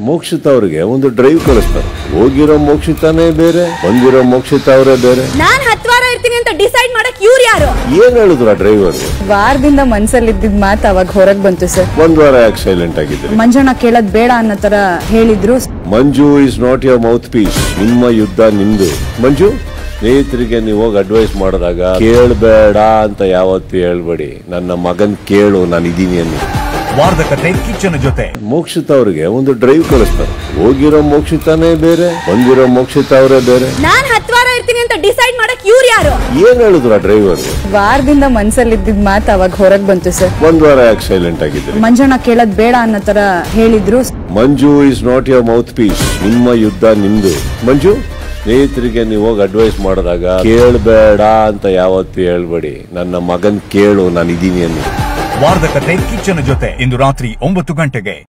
ಮೋಕ್ಷಿತ ಅವ್ರಿಗೆ ಒಂದು ಡ್ರೈವ್ ಕಳಿಸ್ತಾರೆ ಹೋಗಿರೋ ಮೋಕ್ಷಿತಾನೇ ಬೇರೆ ಬಂದಿರೋ ಮೋಕ್ಷಿತ ಅವರೇ ಬೇರೆ ನಾನ್ ಹತ್ತು ವಾರ ಇರ್ತೀನಿ ಅಂತ ಡಿಸೈಡ್ ಮಾಡಕ್ ಇವ್ರು ಯಾರು ಏನ್ ಹೇಳಿದ್ರು ಆ ಡ್ರೈವರ್ ವಾರದಿಂದ ಮನ್ಸಲ್ಲಿ ಇದ್ದಿದ್ ಮಾತು ಅವಾಗ ಹೊರಗ್ ಬಂತು ಸರ್ ಒಂದ್ ವಾರ ಯಾಕೆ ಸೈಲೆಂಟ್ ಆಗಿದ್ರಿ ಮಂಜಣ್ಣ ಕೇಳೋದ್ ಬೇಡ ಅನ್ನೋ ತರ ಹೇಳಿದ್ರು Manju is not your mouth piece ನಿಮ್ಮ ಯುದ್ಧ ನಿಮ್ದು ಮಂಜು ಸ್ನೇಹಿತರಿಗೆ ನೀವು ಹೋಗಿ ಅಡ್ವೈಸ್ ಮಾಡಿದಾಗ ಕೇಳಬೇಡ ಅಂತ ಯಾವತ್ತು ಹೇಳ್ಬೇಡಿ ನನ್ನ ಮಗನ್ ಕೇಳು ನಾನು ಇದೀನಿ ಅನ್ನಿ ವಾರದ ಕತೆ ಕಿಚ್ಚನ ಜೊತೆ ಮೋಕ್ಷಿತ ಅವ್ರಿಗೆ ಒಂದು ಡ್ರೈವ್ ಕಳಿಸ್ತಾರೆ ಹೋಗಿರೋ ಮೋಕ್ಷಿತಾನೇ ಬೇರೆ ಬಂದಿರೋ ಮೋಕ್ಷಿತ ಅವರೇ ಬೇರೆ ನಾನ್ ಹತ್ತು ವಾರ ಇರ್ತೀನಿ ಅಂತ ಡಿಸೈಡ್ ಮಾಡಕ್ ಇವ್ರು ಯಾರು ಏನ್ ಹೇಳಿದ್ರು ಆ ಡ್ರೈವರ್ ವಾರದಿಂದ ಮನ್ಸಲ್ಲಿ ಇದ್ದಿದ್ ಮಾತು ಅವಾಗ ಹೊರಗ್ ಬಂತು ಸರ್ ಒಂದ್ ವಾರ ಯಾಕೆ ಸೈಲೆಂಟ್ ಆಗಿದ್ರಿ ಮಂಜಣ್ಣ ಕೇಳೋದ್ ಬೇಡ ಅನ್ನೋ ತರ ಹೇಳಿದ್ರು Manju is not your mouth piece ನಿಮ್ಮ ಯುದ್ಧ ನಿಮ್ದು ಮಂಜು ಸ್ನೇಹಿತರಿಗೆ ನೀವು ಹೋಗಿ ಅಡ್ವೈಸ್ ಮಾಡಿದಾಗ ಕೇಳಬೇಡ ಅಂತ ಯಾವತ್ತು ಹೇಳ್ಬೇಡಿ ನನ್ನ ಮಗನ್ ಕೇಳು ನಾನು ಇದೀನಿ ಅನ್ನಿ ವಾರದ ಕತೆ ಕಿಚ್ಚನ ಜೊತೆ ಇಂದು ರಾತ್ರಿ ಒಂಬತ್ತು ಗಂಟೆಗೆ